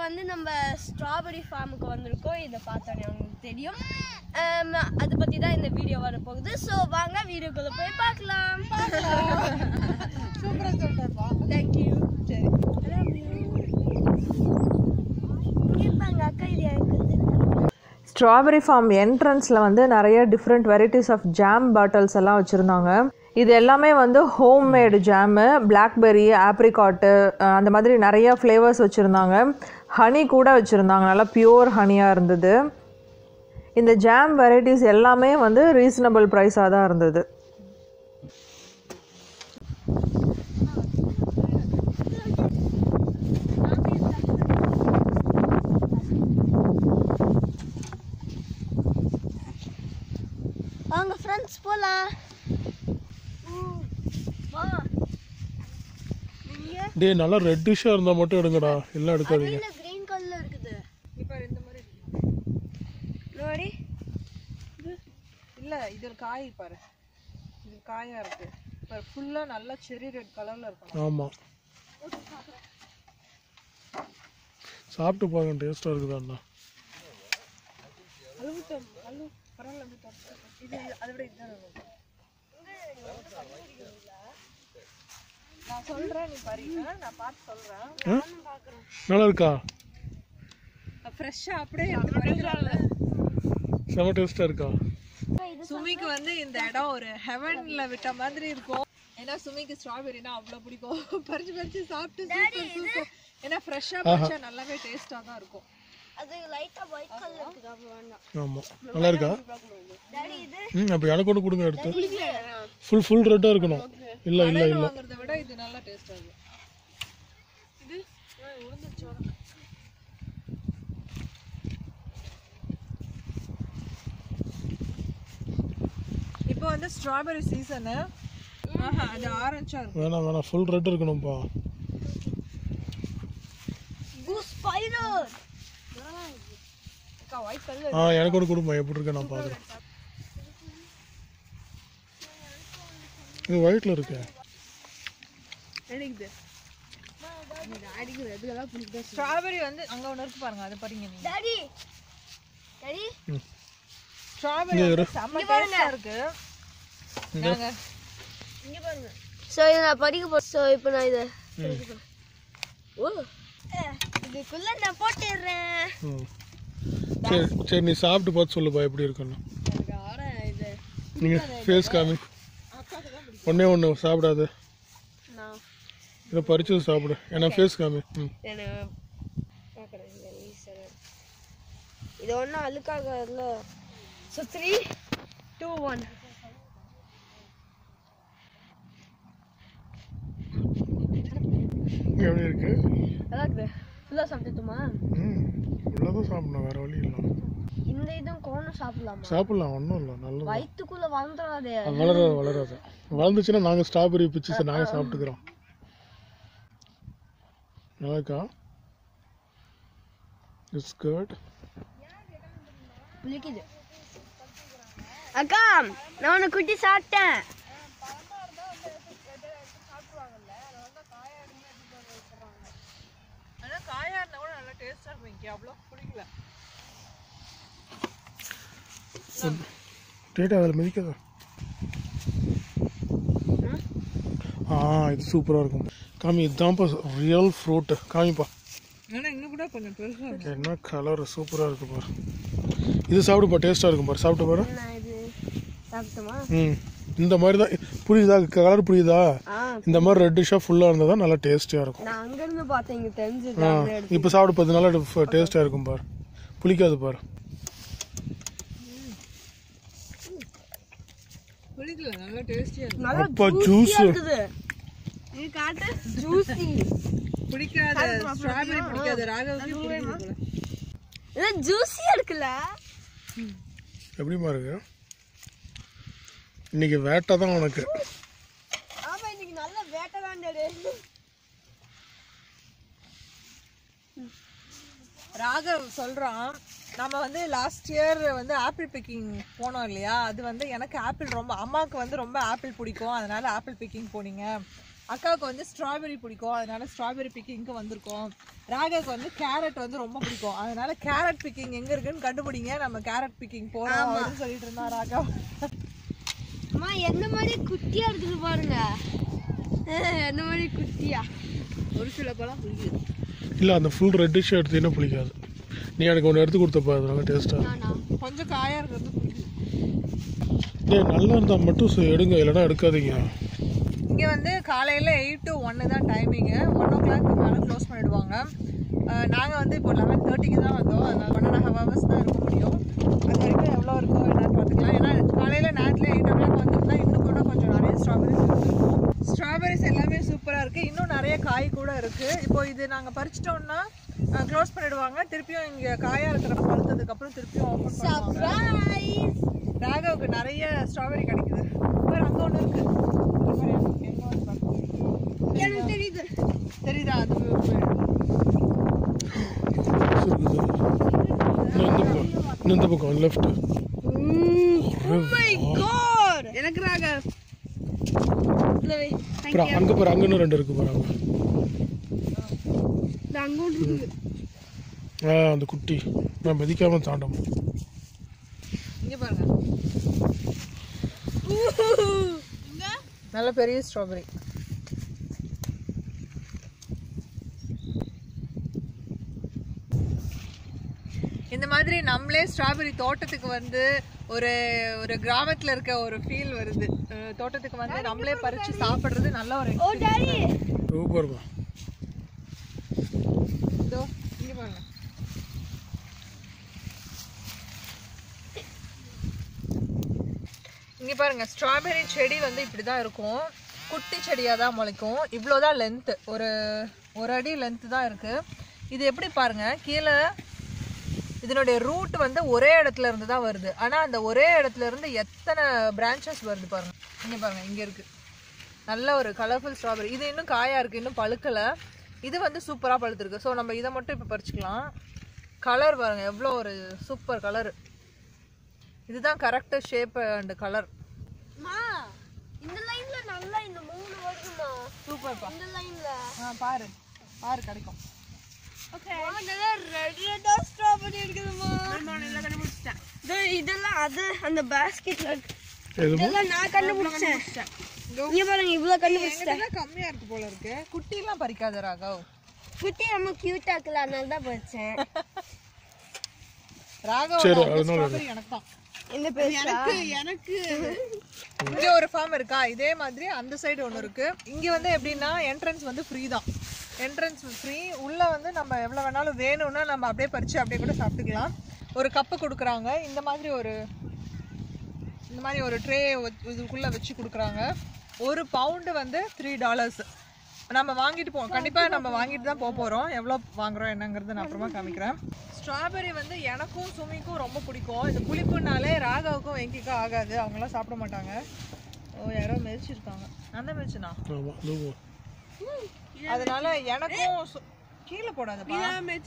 வந்து நம்ம ஸ்ட்ராபெரி ஃபார்முக்கு வந்திருக்கோம் இதை பார்த்தோன்னே உங்களுக்கு தெரியும் ஆம், அதை பற்றி தான் இந்த வீடியோ வரப்போகுது ஸோ வாங்க வீடியோக்குள்ளே போய் பார்க்கலாம் சூப்பரா சொல்லிட்டாருப்பா தேங்க்யூ சரி இருப்பாங்க அக்கா இது எனக்கு ஸ்ட்ராபெரி ஃபார்ம் என்ட்ரன்ஸில் வந்து நிறைய different varieties of jam bottles எல்லாம் வச்சுருந்தாங்க இது எல்லாமே வந்து home made jam blackberry apricot அந்த மாதிரி நிறைய ஃப்ளேவர்ஸ் வச்சுருந்தாங்க ஹனி கூட வச்சுருந்தாங்க நல்லா பியூர் ஹனியாக இருந்தது இந்த ஜாம் வெரைட்டிஸ் எல்லாமே வந்து ரீசனபிள் ப்ரைஸாக தான் இருந்தது வாங்க ஃப்ரெண்ட்ஸ் போகலாம் வா நீங்க டேய் நல்லா ரெட்டிஷாக இருந்தால் மட்டும் எடுங்கடா எல்லாம் எடுக்காதீங்க இல்ல கிரீன் கலர்ல இருக்குது இப்போ இந்த மாதிரி நோடி இல்லை இது ஒரு காய் பாரு இது காயாக இருக்குது இப்போ ஃபுல்லாக நல்லா செரி ரெட் கலரில் இருக்கணும் ஆமாம் சாப்பிட்டு பாருங்க டேஸ்ட்டாக இருக்குதாண்ணா அழுவிட்டோம் அழு பரவாயில்ல அழுவிட்டோம் இது அதை விட இதுதான் நல்லா இருக்கும். நான் சொல்கிறேன் நீ பாருங்க நான் பார்த்து சொல்கிறேன் நல்லா இருக்கா ஃப்ரெஷ்ஷாக அப்படியே எடுத்து பறிக்கிறாங்க செம டேஸ்ட்டாக இருக்கா சுமிக்கு வந்து இந்த இடம் ஒரு ஹெவன்ல விட்ட மாதிரி இருக்கும் ஏன்னா சுமிக்கு ஸ்ட்ராபெரினா அவ்வளோ பிடிக்கும் பறிச்சு பறிச்சு சாப்பிட்டு சூப்பர் சூப்பர் ஏன்னா ஃப்ரெஷ்ஷாக பறிச்சா நல்லாவே டேஸ்ட்டாக தான் இருக்கும் அது லைட்டா ஒயிட் கலர் இருக்குது அப்ப வேண்டாம் ஆமாம் நல்லா இருக்கா டாடி இது ம் அப்போ எனக்கு ஒன்று கொடுங்க எடுத்து ஃபுல் ஃபுல் ரெட்டாக இருக்கணும் இல்லை இல்லை இல்லை வாங்குறத விட இது நல்லா டேஸ்ட்டாக இருக்கும் இது ஆ, உளுந்துருச்சு வா. இப்போ வந்து ஸ்ட்ராபெரி சீசனு ஆஹா அது ஆரஞ்சா இருக்கும் வேணாம் வேணாம் ஃபுல் ரெட் இருக்கணும்ப்பா கூஸ் ஸ்பைடர் அக்கா ஒயிட் கலர் ஆ எனக்கு ஒன்று கொடுப்பா எப்படி இருக்கு நான் பார்க்குறேன் இது ஒயிட்டில் இருக்கு எடுக்குது ஸ்ட்ராபெரி வந்து அங்க ஒன்று இருக்கு பாருங்க அதை பாருங்க நீங்க டாடி டாடி ஸ்ட்ராபெரி வந்து செம்ம டேஸ்டா இருக்கு நாங்க இங்க பாருங்க சோ இத நான் படிக்க போ சோ இப்போ நான் இத படிக்க போறேன். ஓ அஹ், இதுக்குள்ள நான் போட்டுறேன் ம் சரி சரி நீ சாப்பிட்டு பார்த்து சொல்லுப்பா எப்படி இருக்குன்னு எனக்கு ஆற இது நீங்கள் ஃபேஸ் காமி ஒன்றே ஒன்று சாப்பிடாத நான் இதை பறிச்சது சாப்பிடு ஏன்னா ஃபேஸ் காமி ம் எனக்கு பார்க்குறேன் இங்க ஈஸியாக இது ஒன்றும் அழுக்காகல ஸோ த்ரீ டூ ஒன் எப்படி இருக்கு நல்லா இருக்குது ஃபுல்லாக சாப்பிட்டுட்டுமா ம் உள்ளதான் சாப்பிடணும் வேற வழி இல்லை இந்த இதுவும் கோணம் சாப்பிடலாமா சாப்பிடலாம் ஒன்றும் இல்லை நல்லது வயிற்றுக்குள்ள வந்துடாதே அது வளராது வளராது வளர்ந்துச்சுன்னா நாங்கள் ஸ்ட்ராபெரி பிச்சு நாங்கள் சாப்பிட்டுக்கிறோம் நல்லா இருக்கா இட்ஸ் குட் புளிக்குது அக்கா நான் ஒன்று குட்டி சாப்பிட்டேன் ஆனா காயா இருந்தா கூட நல்லா டேஸ்டா இருக்கும் இங்க அவ்வளோ பிடிக்கல டேட்டா அதில் மிதிக்காத ஆ இது சூப்பராக இருக்கும் காமி இதுதான்ப்பா ரியல் ஃப்ரூட்டு காமிப்பா ஆனா இன்னும் கூட கொஞ்சம் பெருசா இருக்கு என்ன கலர் சூப்பராக இருக்கு பாரு இது சாப்பிடுப்பா டேஸ்ட்டாக இருக்கும் பாரு சாப்பிட்டு பாரு நான் இது சாப்பிட்டுமா ம் இந்த மாதிரி தான் புரியுதா கலர் புரியுதா ஆ இந்த மாதிரி ரெட்டிஷாக ஃபுல்லாக இருந்தால் தான் நல்லா டேஸ்டியாக இருக்கும் நான் அங்கிருந்து பார்த்தேன் இங்க தெரிஞ்சது ஆ அப்படியே எடுத்து இப்போ சாப்பிடு பார்த்து நல்லா டேஸ்ட்டாக இருக்கும் பாரு புளிக்காது பாரு பிடிக்கல நல்லா டேஸ்டியா இருக்கு நல்லா அப்பா juicy-ஆ ஜூஸ் இருக்குது நீ காட்டு ஜூசி பிடிக்காத ஸ்ட்ராபெரி பிடிக்காத ராகவுக்கு பிடிக்குது போல இது ஜூஸியா இருக்குல்ல எப்படிமா இருக்கு இன்னைக்கு வேட்டை தான் உனக்கு ஆமா இன்னைக்கு நல்ல வேட்டை தான் ராகவ் சொல்றான் நம்ம வந்து லாஸ்ட் இயர் வந்து ஆப்பிள் பிக்கிங் போனோம் இல்லையா அது வந்து எனக்கு ஆப்பிள் ரொம்ப அம்மாவுக்கு வந்து ரொம்ப ஆப்பிள் பிடிக்கும் அதனால ஆப்பிள் பிக்கிங் போனீங்க அக்காவுக்கு வந்து ஸ்ட்ராபெரி பிடிக்கும் அதனால ஸ்ட்ராபெரி பிக்கிங்க்கு வந்திருக்கோம் ராகாவுக்கு வந்து கேரட் வந்து ரொம்ப பிடிக்கும் அதனால கேரட் பிக்கிங் எங்க இருக்குன்னு கண்டுபிடிங்க நம்ம கேரட் பிக்கிங் போறோம் அப்படின்னு சொல்லிட்டு இருந்தா ராகா அம்மா எந்த மாதிரி குட்டியா இருக்குது பாருங்க அஹ், எந்த மாதிரி குட்டியா ஒரு சில பழம் பிடிக்குது இல்லை அந்த ஃபுல் ரெட்டிஷ் எடுத்தீங்கன்னா பிடிக்காது நீ எனக்கு ஒன்று எடுத்து கொடுத்தப்பா அது நல்லா டேஸ்ட்டாக நானா கொஞ்சம் காயா இருக்கிறது பிடிக்குது டேய் நல்லா இருந்தால் மட்டும் சரி, எடுங்க இல்லைன்னா எடுக்காதீங்க இங்கே வந்து காலையில் எயிட் டு ஒன்று தான் டைமிங்கு ஒன் ஓ கிளாக் மேலே க்ளோஸ் பண்ணிடுவாங்க நாங்கள் வந்து இப்போ லெவன் தேர்ட்டிக்கு தான் வந்தோம் அதனால் ஒன் அண்ட் ஹாஃப் ஹவர்ஸ் தான் இருக்க முடியும் அது வரைக்கும் எவ்வளோ இருக்கோ என்னன்னு பார்த்துக்கலாம் ஏன்னா காலையில் நேரத்தில் எயிட் ஓ கிளாக் வந்திருந்தா இன்னும் கூட கொஞ்சம் நிறைய ஸ்ட்ராபெரிஸ் இருக்கும் ஸ்ட்ராபெரிஸ் எல்லாமே சூப்பராக இருக்குது இன்னும் நிறைய காய் கூட இருக்குது இப்போ இது நாங்கள் பறிச்சிட்டோம்னா க்ளோஸ் பண்ணிடுவாங்க திருப்பியும் இங்கே காயாக இருக்கிற பழுத்ததுக்கப்புறம் திருப்பியும் ஓப்பன் பண்ணுவாங்க சர்ப்ரைஸ் ராகவுக்கு நிறைய ஸ்ட்ராபெரி கிடைக்குது பாரு அங்கே ஒன்று இருக்கு இங்க பாரு, எனக்கு எங்க வந்து பாரு. எனக்கு தெரியுது தெரியுதா அது இருக்குது இன்னும் இந்த பக்கம் இன்னும் இந்த பக்கம் லெஃப்ட் காட் எனக்கு ராக அப்புறம் அங்கே பாரு அங்கே இன்னும் ரெண்டு இருக்கு பாரு அங்கே அங்கோட்டு இருக்குது ஆ அந்த குட்டி நான் மிதிக்காம தாண்டும் இங்க பாருங்க நல்ல பெரிய ஸ்ட்ராபெரி இந்த மாதிரி நம்மளே ஸ்ட்ராபெரி தோட்டத்துக்கு வந்து ஒரு ஒரு கிராமத்துல இருக்க ஒரு ஃபீல் வருது அஹ் தோட்டத்துக்கு வந்து நம்மளே பறிச்சு சாப்பிடுறது நல்ல ஒரு ஓ டாடி சூப்பர்மா இதோ இங்க பாருங்க இங்க பாருங்க ஸ்ட்ராபெரி செடி வந்து இப்படிதான் இருக்கும் குட்டி செடியா தான் முளைக்கும் இவ்வளோதான் லென்த் ஒரு ஒரு அடி லென்த் தான் இருக்கு இது எப்படி பாருங்க கீழே இதனுடைய ரூட் வந்து ஒரே இடத்துல இருந்து தான் வருது ஆனா அந்த ஒரே இடத்துல இருந்து எத்தனை பிரான்ச்சஸ் வருது பாருங்க இங்க பாருங்க இங்க இருக்கு நல்ல ஒரு கலர்ஃபுல் ஸ்ட்ராபெரி இது இன்னும் காயா இருக்கு இன்னும் பழுக்கல இது வந்து சூப்பரா பழுத்திருக்கு ஸோ நம்ம இதை மட்டும் இப்போ பறிச்சுக்கலாம் கலர் பாருங்க எவ்வளோ ஒரு சூப்பர் கலர் இதுதான் கரெக்ட் ஷேப் அண்ட் கலர் மா இந்த லைன்ல நல்லா இந்த மூணு வருதுமா சூப்பர்ப்பா இந்த லைன்ல ஆ பாரு பாரு கிடைக்கும் ஓகே நல்லா ரெட் ரெட்டா ஸ்ட்ராபெரி இருக்குதுமா இதோ இதெல்லாம் அது அந்த பாஸ்கெட்ல இருக்கு எதுவும் இதெல்லாம் நான் கண்டுபிடிச்சேன் இங்க பாருங்க இவ்வளவு கண்டுபிடிச்சேன் எங்கிட்ட கம்மியா இருக்கு போல இருக்கு குட்டிலாம் பறிக்காத ராகவ் குட்டி நம்ம கியூட்டா இருக்கல அதனால தான் படிச்சேன் ராகவ் சரி, அதனால ஸ்ட்ராபெரி எனக்கு தான் இந்த பெருசா எனக்கு இங்க ஒரு ஃபார்ம் இருக்கா இதே மாதிரி அந்த சைடு ஒன்று இருக்கு இங்க வந்து எப்படின்னா என்ட்ரன்ஸ் வந்து ஃப்ரீ தான் என்ட்ரன்ஸ் ஃப்ரீ உள்ள வந்து நம்ம எவ்வளவு வேணாலும் வேணும்னா நம்ம அப்படியே பறிச்சு அப்படியே கூட சாப்பிட்டுக்கலாம் ஒரு கப்பு கொடுக்குறாங்க இந்த மாதிரி ஒரு இந்த மாதிரி ஒரு ட்ரே இதுக்குள்ள வச்சு கொடுக்குறாங்க ஒரு பவுண்டு வந்து த்ரீ டாலர்ஸ் நம்ம வாங்கிட்டு போவோம் கண்டிப்பாக நம்ம வாங்கிட்டு தான் போக போகிறோம் எவ்வளோ வாங்குறோம் என்னங்கிறது நான் அப்புறமா காமிக்கிறேன் ஸ்ட்ராபெரி வந்து எனக்கும் சுமிக்கும் ரொம்ப பிடிக்கும் இந்த புளிப்புனாலே ராகாவுக்கும் வெங்கிக்கும் ஆகாது அவங்களாம் சாப்பிட மாட்டாங்க ஓ யாரோ மிதிச்சிருக்காங்க நான் தான் மிதிச்சனா ஆமாம் இதோ அதனால எனக்கும் சு- கீழே போடாதப்பா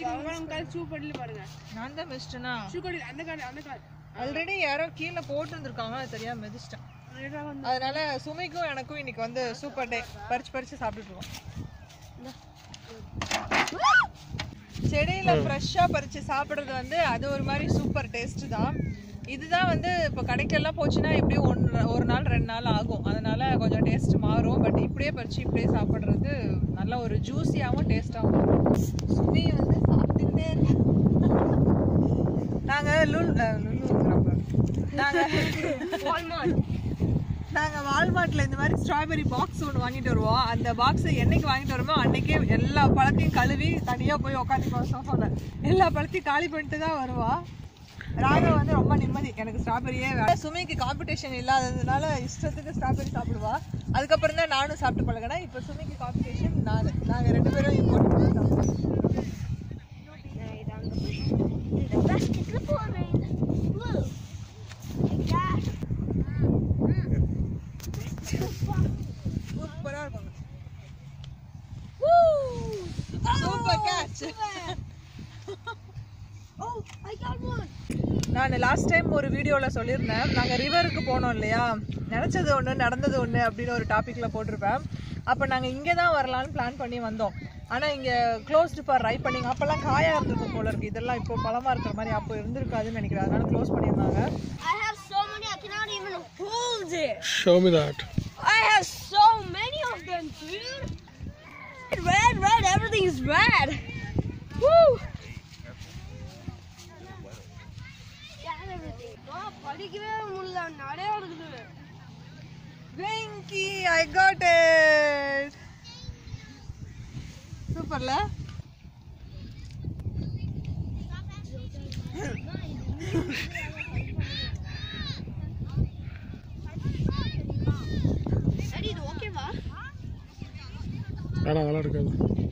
நான் தான் மிதிச்சிட்டேனா ஆல்ரெடி யாரோ கீழே போட்டுருந்துருக்காங்க அது தெரியாம மிதிச்சிட்டேன் அதனால சுமிக்கும் எனக்கும் இன்னைக்கு வந்து சூப்பர் டே பறிச்சு பறிச்சு சாப்பிட்டுட்டு இருக்கோம் செடியில ஃப்ரெஷ்ஷா பறிச்சு சாப்பிடுறது வந்து அது ஒரு மாதிரி சூப்பர் டேஸ்ட் தான் இதுதான் வந்து இப்போ கடைக்கெல்லாம் போச்சுன்னா எப்படியும் ஒன்று ஒரு நாள் ரெண்டு நாள் ஆகும் அதனால கொஞ்சம் டேஸ்ட் மாறும் பட் இப்படியே பறிச்சு இப்படியே சாப்பிடுறது நல்ல ஒரு ஜூஸியாகவும் டேஸ்டாகவும் இருக்கும் சுமி வந்து சாப்பிட்டுக்கிட்டே இருக்கு நாங்க லுல் அஹ் லுலுங்கிறப்ப. நாங்க வால்மார்ட் நாங்க வால்மார்ட்ல இந்த மாதிரி ஸ்ட்ராபெரி பாக்ஸ் ஒன்று வாங்கிட்டு வருவோம் அந்த பாக்ஸ் என்னைக்கு வாங்கிட்டு வருமோ அன்னைக்கே எல்லா பழத்தையும் கழுவி தனியா போய் உட்காந்துக்குவோம் சோஃபால எல்லா பழத்தையும் காலி பண்ணிட்டு தான் வருவா ராகவ வந்து ரொம்ப நிம்மதி எனக்கு ஸ்ட்ராபெரியே வேணும் சுமிக்கு காம்படிஷன் இல்லாததுனால இஷ்டத்துக்கு ஸ்ட்ராபெரி சாப்பிடுவா அதுக்கப்புறம் தான் நானும் சாப்பிட்டு பழகினேன் இப்போ சுமிக்கு காம்படிஷன் நான் நாங்கள் ரெண்டு பேரும் இம்போர்ட் பண்ணி சாப்பிடுவோம் இந்த பாஸ்கெட்ல போடுறேன் Blue. Yeah. சூப்பரா இருக்கும் Woo! Super catch Oh, I got one. நான் லாஸ்ட் டைம் ஒரு வீடியோவில் சொல்லியிருந்தேன் நாங்கள் ரிவருக்கு போனோம் இல்லையா நினச்சது ஒன்று நடந்தது ஒன்று அப்படின்னு ஒரு டாப்பிக்கில் போட்டிருப்பேன் அப்போ நாங்கள் இங்கே தான் வரலான்னு பிளான் பண்ணி வந்தோம் ஆனால் இங்கே க்ளோஸ்டு ஃபார் ரைப் பண்ணிங்க அப்போல்லாம் காயாக இருந்திருக்கும் போல இருக்கு இதெல்லாம் இப்போ பழமாக இருக்கிற மாதிரி அப்போ இருந்திருக்காதுன்னு நினைக்கிறேன் அதனால க்ளோஸ் பண்ணியிருந்தாங்க I have so many, I cannot even hold it. Show me that. I have so many of them, dude. Red, red, everything is red. Woo! Yeah, everything. Oh, படிக்கவே முடியல நிறைய இருக்குது வெங்கி ஐ காட் இட் சூப்பர்ல சரி இது ஓகேவா வேணாம் அதெல்லாம் இருக்காது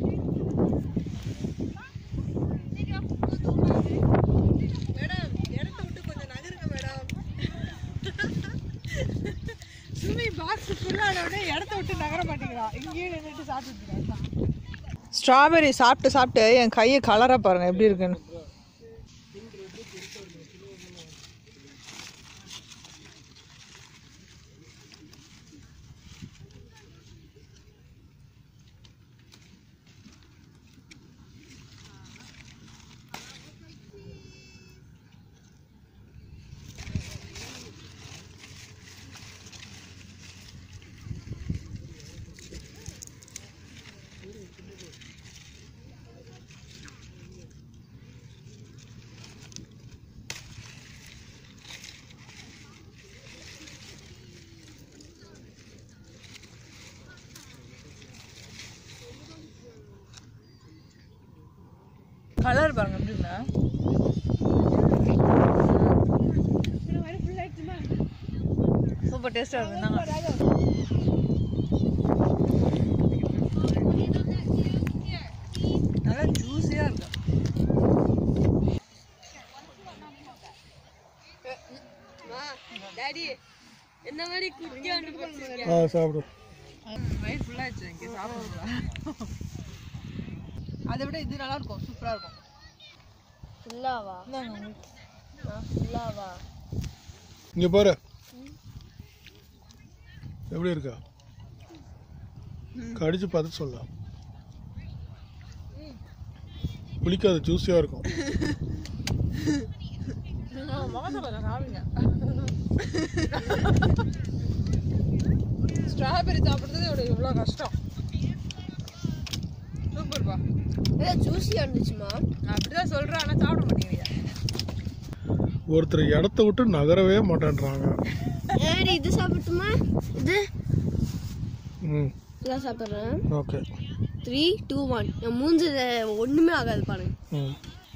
மேடம் இடத்த விட்டு கொஞ்சம் நகருங்க மேடம் சுமி பாக்ஸ் ஃபுல்லான உடனே இடத்த விட்டு நகர மாட்டேங்கிறான் இங்கேயே நின்றுட்டு சாப்பிட்டு ஸ்ட்ராபெரி சாப்பிட்டு சாப்பிட்டு என் கையை கலரா பாருங்க எப்படி இருக்குன்னு கலர் பாருங்க எப்படி இருக்குண்ணா சூப்பர் டேஸ்டாக இருக்குந்தாங்க நல்லா ஜூஸியாக இருக்கு டாடி என்ன மாதிரி குட்டியாண்டு போட்டு ஆ சாப்பிடு வயிறு ஃபுல்லாகிடுச்சு இங்கே சாப்பிட அதை விட இது நல்லா இருக்கும் சூப்பராக இருக்கும் ஃபுல்லாவா இந்தாங்க ஃபுல்லாவா இங்க பாரு எப்படி இருக்கா கடிச்சு பார்த்து சொல்லலாம் புளிக்காது ஜூஸியா இருக்கும் ஸ்ட்ராபெரி சாப்பிட்றது இவ்வளோ இவ்வளோ கஷ்டம் சூப்பர்ப்பா ஏ ஜூஸியா இருந்துச்சுமா நான் அப்படிதான் சொல்கிறேன் ஆனால் சாப்பிட மாட்டேங்கிறீங்க ஒருத்தர் இடத்த விட்டு நகரவே மாட்டேன்றாங்க ஏடி இது சாப்பிட்டுமா இது ம் இதான் சாப்பிட்றேன் ஓகே த்ரீ டூ ஒன் என் மூஞ்சில ஒண்ணுமே ஆகாது பாருங்க ம்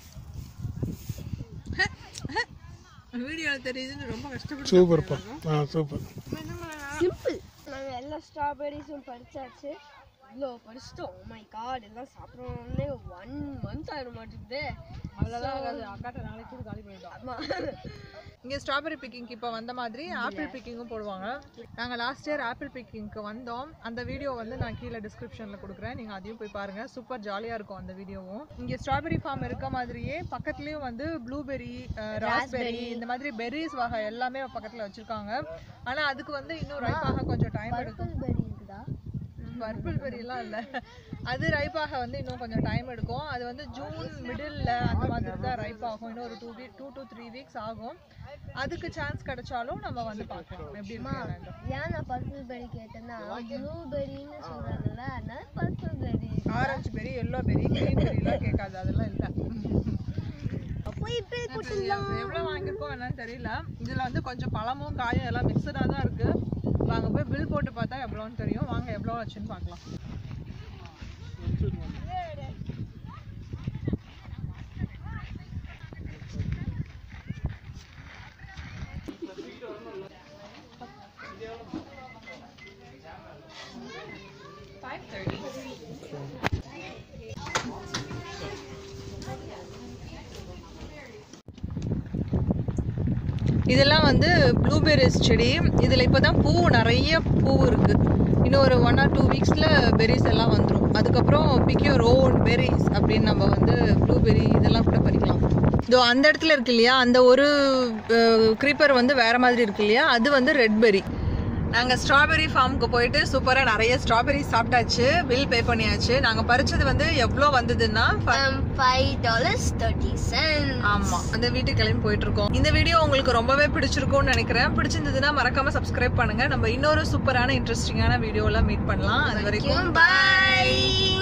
வீடியோவில் தெரியுதுன்னு ரொம்ப கஷ்டப்பட்டு சூப்பர்ப்பா ஆ சூப்பர் சிம்பிள் நாங்க எல்லா ஸ்ட்ராபெரிஸும் பறிச்சாச்சு இவ்வளோ பறிச்சிட்டோம் மை காட் எல்லாம் சாப்பிடணும்னே ஒன் மந்த் ஆயிட மாட்டேங்குது அவ்வளோதான் ஆகாது அக்காட்ட நாளைக்கு கூட காலி பண்ணிட்டோம் ஆமா இங்கே ஸ்ட்ராபெரி பிக்கிங்க்கு இப்போ வந்த மாதிரி ஆப்பிள் பிக்கிங்கும் போடுவாங்க நாங்கள் லாஸ்ட் இயர் ஆப்பிள் பிக்கிங்க்கு வந்தோம் அந்த வீடியோ வந்து நான் கீழே டிஸ்கிரிப்ஷனில் கொடுக்குறேன் நீங்கள் அதையும் போய் பாருங்கள் சூப்பர் ஜாலியாக இருக்கும் அந்த வீடியோவும் இங்கே ஸ்ட்ராபெரி ஃபார்ம் இருக்க மாதிரியே பக்கத்துலேயும் வந்து ப்ளூபெரி ராஸ்பெரி இந்த மாதிரி பெர்ரிஸ் வகை எல்லாமே பக்கத்தில் வச்சுருக்காங்க ஆனால் அதுக்கு வந்து இன்னும் ரைப்பாக கொஞ்சம் டைம் எடுக்கும் பெரி இருக்குதா பர்பிள் பெரியெல்லாம் இல்லை அது ரைப்பாக வந்து இன்னும் கொஞ்சம் டைம் எடுக்கும் அது வந்து ஜூன் மிடில் அந்த மாதிரி தான் ரைப் ஆகும் இன்னும் ஒரு two week two to three weeks ஆகும் அதுக்கு சான்ஸ் கிடைச்சாலும் நம்ம வந்து பார்க்கலாம் எப்படி இருக்கு ஏன் நான் பர்பிள் பெரி கேட்டேன்னா ப்ளூபெரின்னு சொல்றாங்கல்ல அதனால purple berry orange berry yellow berry green பெரியெல்லாம் கேட்காது அதெல்லாம் இல்லை அப்போ இப்போ எவ்வளோ வாங்கியிருக்கோம் என்னன்னு தெரியல இதில் வந்து கொஞ்சம் பழமும் காயும் எல்லாம் மிக்சடாக தான் இருக்கு வாங்க போய் பில் போட்டு பார்த்தா எவ்வளோன்னு தெரியும் வாங்க எவ்வளோ ஆச்சுன்னு பார்க்கலாம் இதெல்லாம் வந்து ப்ளூபெரிஸ் செடி இதில் இப்போ தான் பூ நிறைய பூ இருக்குது இன்னும் ஒரு ஒன் ஆர் டூ வீக்ஸில் பெரிஸ் எல்லாம் வந்துடும் அதுக்கப்புறம் பிக்யூர் ஓன் பெரிஸ் அப்படின்னு நம்ம வந்து ப்ளூபெரி இதெல்லாம் கூட பறிக்கலாம் இதோ அந்த இடத்துல இருக்கு இல்லையா அந்த ஒரு க்ரீப்பர் வந்து வேற மாதிரி இருக்கு இல்லையா அது வந்து ரெட் பெரி நாங்க ஸ்ட்ராபெரி ஃபார்முக்கு போயிட்டு சூப்பரா நிறைய ஸ்ட்ராபெரி சாப்பிட்டாச்சு பில் பே பண்ணியாச்சு நாங்க பறிச்சது வந்து எவ்வளவு வந்ததுன்னா ஃப- ஃபைவ் டாலர்ஸ் தேர்ட்டி சென்ட் ஆமா அந்த வீட்டுக்கு கிளம்பி போயிட்டு இருக்கோம் இந்த வீடியோ உங்களுக்கு ரொம்பவே பிடிச்சிருக்கும்னு நினைக்கிறேன் பிடிச்சிருந்ததுன்னா மறக்காம சப்ஸ்கிரைப் பண்ணுங்க நம்ம இன்னொரு சூப்பரான இன்ட்ரெஸ்டிங்கான வீடியோல மீட் பண்ணலாம் அது வரைக்கும் பாய்